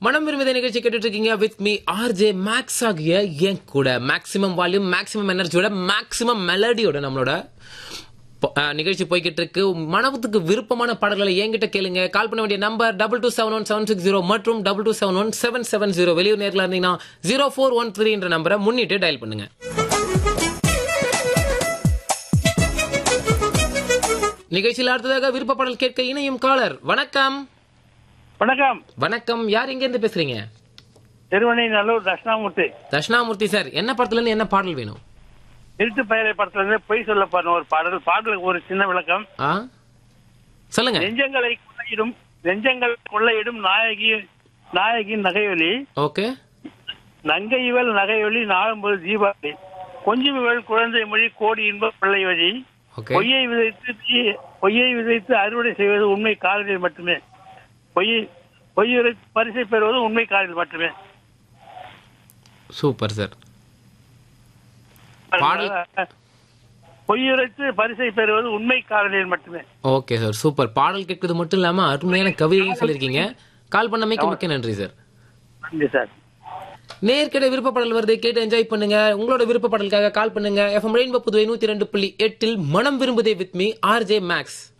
மனம் விரும்புத நிகழ்ச்சி கேட்டுட்டு இருக்கீங்க வித் மீ ஆர்ஜே மேக்ஸ் ஆகிய என் கூட மேக்ஸிமம் வால்யூம் மேக்ஸிமம் எனர்ஜியோட மேக்ஸிமம் மெலடியோட நம்மளோட ப- அஹ், நிகழ்ச்சி போய்கிட்டு இருக்கு மனத்துக்கு விருப்பமான பாடல்களை என்கிட்ட கேளுங்க கால் பண்ண வேண்டிய number double two seven one seven six zero மற்றும் double two seven one seven seven zero வெளியூர் நேரில் இருந்தீங்கன்னா ஜீரோ ஃபோர் ஒன் த்ரீ என்ற நம்பரை முன்னிட்டு டயல் பண்ணுங்க நிகழ்ச்சியில் அடுத்ததாக விருப்ப பாடல் கேட்க இணையும் காலர் வணக்கம் வணக்கம் வணக்கம் யார் எங்க இருந்து பேசுறீங்க திருவண்ணை நல்லூர் தட்சிணாமூர்த்தி தட்சிணாமூர்த்தி சார் என்ன படத்துல இருந்து என்ன பாடல் வேணும் திருட்டு பெயரை படத்துல இருந்து பொய் சொல்ல பாருங்க ஒரு பாடல் பாடலுக்கு ஒரு சின்ன விளக்கம் ஆ சொல்லுங்க நெஞ்சங்களை கொள்ளையிடும் நெஞ்சங்களை கொள்ளையிடும் நாயகி நாயகியின் நகையொலி ஓகே நங்கை இவள் நகையொலி நாளும்போது தீபாவளி கொஞ்சம் இவள் குழந்தை மொழி கோடி இன்ப பிள்ளை வழி ஓகே பொய்யை விதைத்து தீ- பொய்யை விதைத்து அறுவடை செய்வது உண்மை காதலில் மட்டுமே பொய்யை பொய்யுரை பரிசை பெறுவது உண்மை காதலில் மட்டுமே சூப்பர் சார் பாடல். பொய்யுரைத்து பரிசை பெறுவது உண்மை காதலில் மட்டுமே ஓகே சார் சூப்பர் பாடல் கேட்கறது மட்டும் இல்லாம அருமையான கவிதையும் சொல்லியிருக்கீங்க கால் பண்ணமைக்கு மிக்க நன்றி சார் நன்றி சார் நேர்கிட்ட விருப்ப பாடல் வருது கேட்டு என்ஜாய் பண்ணுங்க உங்களோட விருப்ப பாடலுக்காக கால் பண்ணுங்க எஃப்எம் ரெயின்போ புதுவை நூத்தி ரெண்டு புள்ளி எட்டில் மனம் விரும்புதே வித் மீ ஆர்ஜே மேக்ஸ்